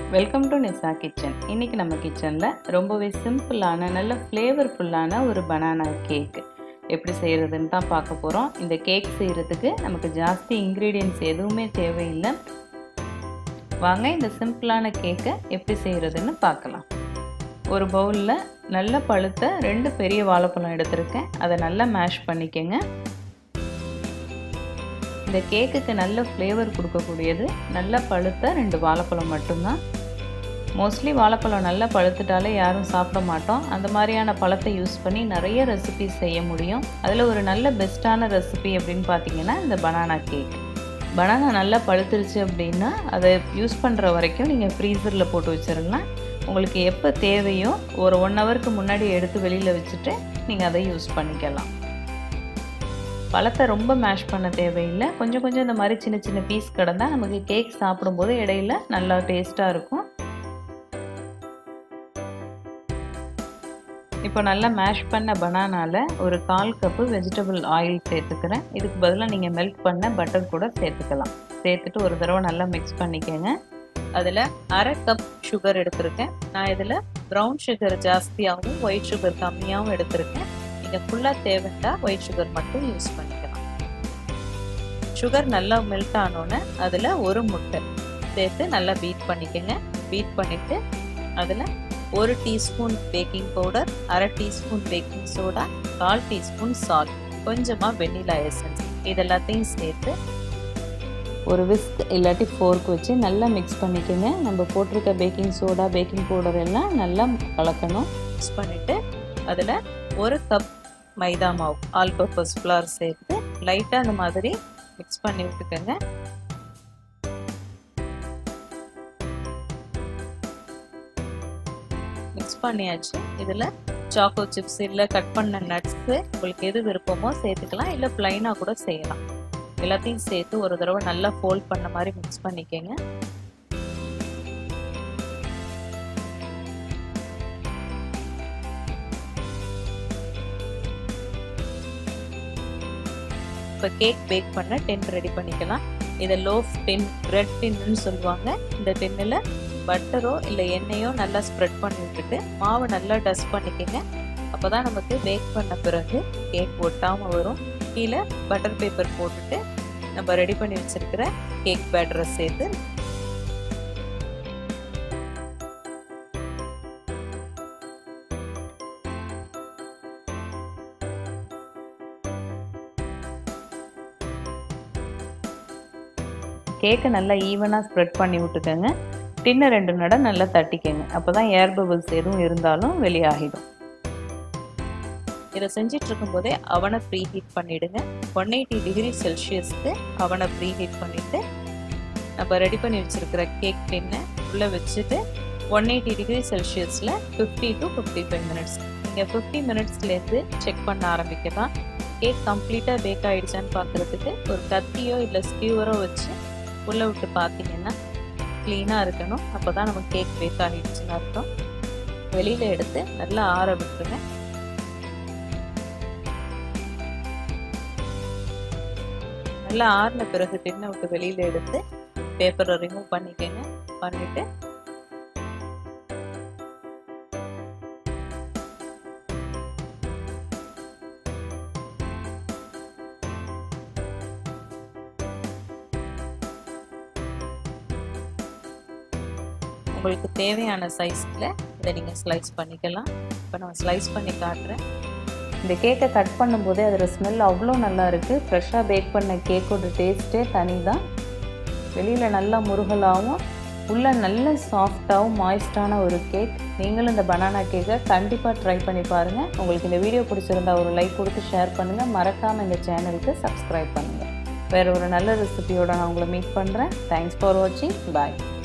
welcome to Nisha kitchen இன்றைக்கி நம்ம கிச்சனில் ரொம்பவே சிம்பிளான நல்ல ஃப்ளேவர்ஃபுல்லான ஒரு பனானா கேக் எப்படி செய்கிறதுன்னு தான் பார்க்க போகிறோம் இந்த கேக் செய்கிறதுக்கு நமக்கு ஜாஸ்தி இன்க்ரீடியன்ட்ஸ் எதுவுமே தேவையில்லை வாங்க இந்த சிம்பிளான கேக்கை எப்படி செய்கிறதுன்னு பார்க்கலாம் ஒரு பவுலில் நல்ல பழுத்த ரெண்டு பெரிய வாழைப்பழம் எடுத்திருக்கேன் அதை நல்லா மேஷ் பண்ணிக்கோங்க இந்த கேக்குக்கு நல்ல ஃப்ளேவர் கொடுக்கக்கூடியது நல்ல பழுத்த ரெண்டு வாழைப்பழம் மட்டும்தான் மோஸ்ட்லி வாழைப்பழம் நல்லா பழுத்துட்டாலே யாரும் சாப்பிட மாட்டோம் அந்த மாதிரியான பழத்தை யூஸ் பண்ணி நிறைய ரெசிபிஸ் செய்ய முடியும் அதில் ஒரு நல்ல பெஸ்ட்டான ரெசிபி அப்படின்னு பார்த்தீங்கன்னா இந்த பனானா கேக் பனானா நல்லா பழுத்துருச்சு அப்படின்னா அதை யூஸ் பண்ணுற வரைக்கும் நீங்கள் ஃப்ரீசரில் போட்டு வச்சிடலாம் உங்களுக்கு எப்போ தேவையோ ஒரு ஒன் ஹவருக்கு முன்னாடி எடுத்து வெளியில் வச்சுட்டு நீங்கள் அதை யூஸ் பண்ணிக்கலாம் பழத்தை ரொம்ப மேஷ் பண்ண தேவையில்லை கொஞ்சம் கொஞ்சம் இந்த மாதிரி சின்ன சின்ன பீஸ் கிடந்தால் நமக்கு கேக் சாப்பிடும்போது இடையில நல்லா டேஸ்ட்டாக இருக்கும் இப்போ நல்லா மேஷ் பண்ண பனானாவில் ஒரு கால் கப்பு வெஜிடபிள் ஆயில் சேர்த்துக்கிறேன் இதுக்கு பதிலாக நீங்கள் மெல்ட் பண்ண பட்டர் கூட சேர்த்துக்கலாம் சேர்த்துட்டு ஒரு தடவை நல்லா மிக்ஸ் பண்ணிக்கோங்க அதில் அரை கப் சுகர் எடுத்திருக்கேன் நான் இதில் ப்ரௌன் சுகர் ஜாஸ்தியாகவும் ஒயிட் சுகர் கம்மியாகவும் எடுத்திருக்கேன் நீங்கள் ஃபுல்லாக தேவைண்டா ஒயிட் சுகர் மட்டும் யூஸ் பண்ணிக்கலாம் சுகர் நல்லா மெல்ட் ஆனோன்னே அதில் ஒரு முட்டை சேர்த்து நல்லா பீட் பண்ணிக்கோங்க பீட் பண்ணிவிட்டு அதில் ஒரு டீஸ்பூன் பேக்கிங் பவுடர் அரை டீஸ்பூன் பேக்கிங் சோடா கால் டீஸ்பூன் சால்ட் கொஞ்சமாக வெண்ணிலா எசன்ஸ் இது எல்லாத்தையும் சேர்த்து ஒரு விஸ்க் இல்லாட்டி ஃபோர்க் வச்சு நல்லா மிக்ஸ் பண்ணிக்கோங்க நம்ம போட்டிருக்க பேக்கிங் சோடா பேக்கிங் பவுடர் எல்லாம் நல்லா கலக்கணும் மிக்ஸ் பண்ணிவிட்டு அதில் ஒரு கப் மைதா மாவு ஆல் பர்பஸ் ஃப்ளார் சேர்த்து லைட்டாக அந்த மாதிரி மிக்ஸ் பண்ணி விட்டுக்கோங்க மிக்ஸ் பண்ணியாச்சு இதில் சாக்கோ சிப்ஸ் இல்லை கட் பண்ண நட்ஸு உங்களுக்கு எது விருப்பமோ சேர்த்துக்கலாம் இல்லை ப்ளைனாக கூட செய்யலாம் எல்லாத்தையும் சேர்த்து ஒரு தடவை நல்லா ஃபோல்ட் பண்ண மாதிரி மிக்ஸ் பண்ணிக்கோங்க இப்போ கேக் பேக் பண்ண டென் ரெடி பண்ணிக்கலாம் இதை லோஃப் டின் பிரெட் டின்னு சொல்லுவாங்க இந்த டின்னில் பட்டரோ இல்லை எண்ணெயோ நல்லா ஸ்ப்ரெட் பண்ணி விட்டுட்டு மாவை நல்லா டஸ்ட் பண்ணிக்கோங்க அப்போ தான் நமக்கு பேக் பண்ண பிறகு கேக் ஒட்டாமல் வரும் கீழே பட்டர் பேப்பர் போட்டுட்டு நம்ம ரெடி பண்ணி வச்சுருக்கிற கேக் பேட்டரை சேர்த்து கேக்கை நல்லா ஈவனாக ஸ்ப்ரெட் பண்ணி விட்டுக்கோங்க டின்னை ரெண்டு நட நல்லா தட்டிக்கோங்க அப்போ தான் ஏர் பபிள்ஸ் எதுவும் இருந்தாலும் வெளியாகிடும் இதை செஞ்சிட்டு இருக்கும்போதே அவனை ப்ரீ ஹீட் பண்ணிவிடுங்க ஒன் எயிட்டி டிகிரி செல்சியஸ்க்கு அவனை ப்ரீ ஹீட் பண்ணிவிட்டு நம்ம ரெடி பண்ணி வச்சுருக்கிற கேக் டின்னை உள்ளே வச்சுட்டு ஒன் எயிட்டி டிகிரி செல்சியஸில் fifty to fifty five minutes நீங்கள் ஃபிஃப்டி மினிட்ஸ்லேருந்து செக் பண்ண ஆரம்பிக்கலாம் கேக் கம்ப்ளீட்டாக பேக் ஆகிடுச்சான்னு பார்க்குறதுக்கு ஒரு கத்தியோ இல்லை ஸ்கியூவரோ வச்சு உள்ளே விட்டு பார்த்தீங்கன்னா க்ளீனாக இருக்கணும் அப்போ தான் நம்ம கேக் பேக் ஆகிடுச்சுன்னு அர்த்தம் வெளியில் எடுத்து நல்லா ஆற விட்டுருங்க நல்லா ஆறின பிறகு டின்னை விட்டு வெளியில் எடுத்து பேப்பரை ரிமூவ் பண்ணிக்கோங்க பண்ணிவிட்டு உங்களுக்கு தேவையான சைஸில் இதை நீங்கள் ஸ்லைஸ் பண்ணிக்கலாம் இப்போ நான் ஸ்லைஸ் பண்ணி காட்டுறேன் இந்த கேக்கை கட் பண்ணும்போதே அதோடய ஸ்மெல் அவ்வளோ நல்லா இருக்குது ஃப்ரெஷ்ஷாக பேக் பண்ண கேக்கோட டேஸ்ட்டே தனி தான் வெளியில் நல்லா முருகலாகவும் உள்ளே நல்ல சாஃப்டாகவும் மாய்ஸ்டான ஒரு கேக் நீங்களும் இந்த பனானா கேக்கை கண்டிப்பாக ட்ரை பண்ணி பாருங்கள் உங்களுக்கு இந்த வீடியோ பிடிச்சிருந்தா ஒரு லைக் கொடுத்து ஷேர் பண்ணுங்கள் மறக்காமல் இந்த சேனலுக்கு சப்ஸ்கிரைப் பண்ணுங்கள் வேறு ஒரு நல்ல ரெசிபியோட நான் உங்களை மீட் பண்ணுறேன் தேங்க்ஸ் ஃபார் வாட்சிங் பாய்